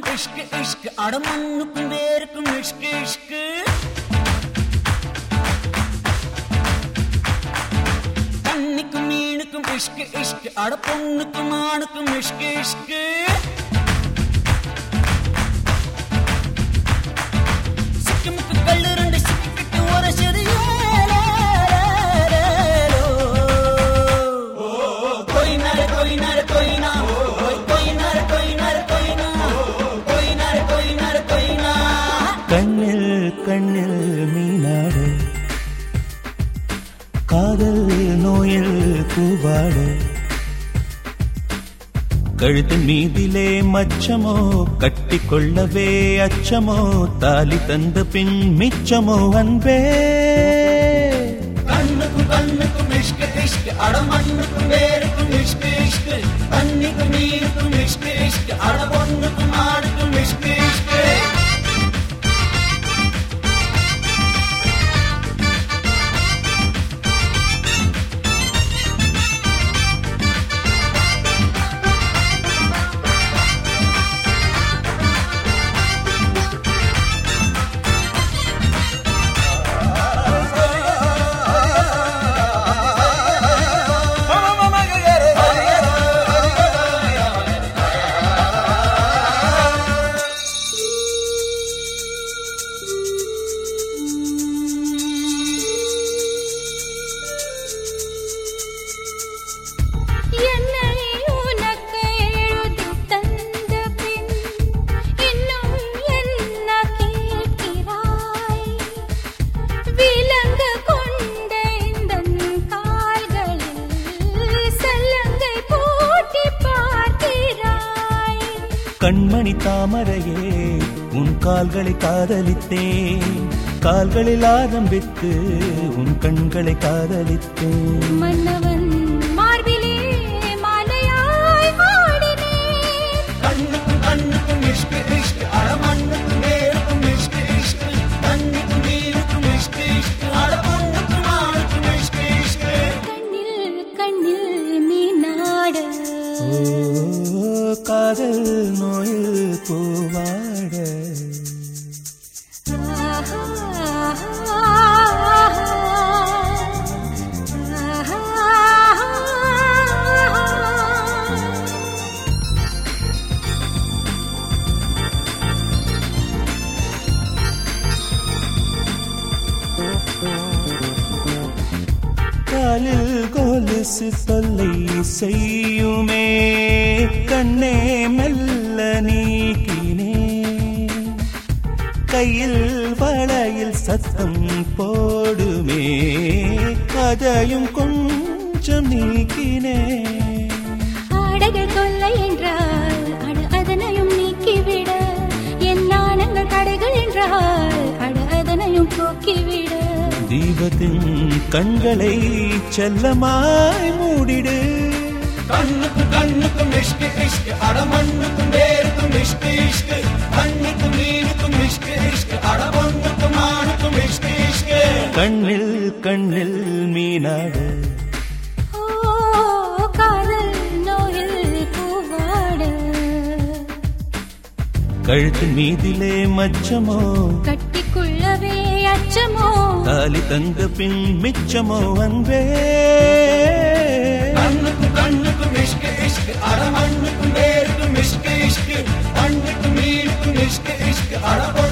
இஷ்கு இஷ்கு அட மண்ணுக்கும் வேருக்கும் இஷ்கு இஷ்கு தண்ணிக்கும் மீனுக்கும் இஷ்கு இஷ்கு அட பொண்ணுக்கும் ஆணுக்கும் இஷ்கு இஷ்கு சிக்கிமுக்கு கல்லு ரெண்டு சிக்கிக்கிட்டு உரசது கொயினாரு கொயினாரு கொயினா கொயினாரு கொயினாரு கொயினா கொயினாரு கொயினாரு கொயினா கண்ணில் கண்ணில் மீனாடு காதல் நோயில் கூவாடு கழுத்து மீதிலே மச்சமோ கட்டிக்கொள்ளவே அச்சமோ தாலி தந்த பின் மிச்சமோ அன்பே கண்ணுக்கும் கண்ணுக்கும் இஷ்கு இஷ்கு அட மண்ணுக்கும் வேருக்கும் இஷ்கு இஷ்கு தண்ணிக்கும் நீருக்கும் இஷ்கு இஷ்கு அட பொண்ணுக்கும் ஆணுக்கும் இஷ்கு இஷ்கு என்னை உனக்கு எழுதித் தந்த பின் இன்னும் என்ன கேட்கிறாய்? விலங்கு கொண்ட இந்தன் கால்களில் சல்லங்கை பூட்டிப் பார்க்கிறாய். கண்மணி தாமரையே உன் கால்களை காதலித்தேன் கால்களில் ஆரம்பித்து உன் கண்களை காதலித்தேன் மன்னவன் மார்பிலே மாலையாய் ஆடினேன் கண்ணுக்கும் கண்ணுக்கும் இஷ்கு இஷ்கு அட மண்ணுக்கும் வேருக்கும் இஷ்கு இஷ்கு தண்ணிக்கும் நீருக்கும் இஷ்கு இஷ்கு அட பொண்ணுக்கும் ஆணுக்கும் இஷ்கு இஷ்கு கண்ணில் கண்ணில் மீனாட ஓ காதல் நோயில் பூவாட காலில் கொலுசு தொல்லை செய்யுமே கண்ணே மெல்ல நீக்கினே கையில் வளையில் சத்தம் போடுமே அதையும் கொஞ்சம் நீக்கினே ஆடைகள் தொல்லை என்றால் அட அதனையும் நீக்கிவிட என் நாணங்கள் தடைகள் என்றால் அட அதனையும் போக்கிவிட தீபத்தின் கண்களை செல்லமாய் மூடிடு கண்ணுக்கும் கண்ணுக்கும் இஷ்கு இஷ்கு அட மண்ணுக்கும் வேருக்கும் இஷ்கு இஷ்கு தண்ணிக்கும் நீருக்கும் இஷ்கு இஷ்கு அட பொண்ணுக்கும் ஆணுக்கும் இஷ்கு இஷ்கு கண்ணில் கண்ணில் மீனாடு ஓ காதல் நோயில் பூவாட கழுத்து மீதிலே மச்சமோ கட்டிக்குள்ளவே அச்சமோ தாலி தந்த பின் மிச்சமோ அன்பே கண்ணுக்கும் கண்ணுக்கும் இஷ்கு இஷ்கு அட மண்ணுக்கும் வேருக்கும் இஷ்கு இஷ்கு தண்ணிக்கும் நீருக்கும் இஷ்கு இஷ்கு அட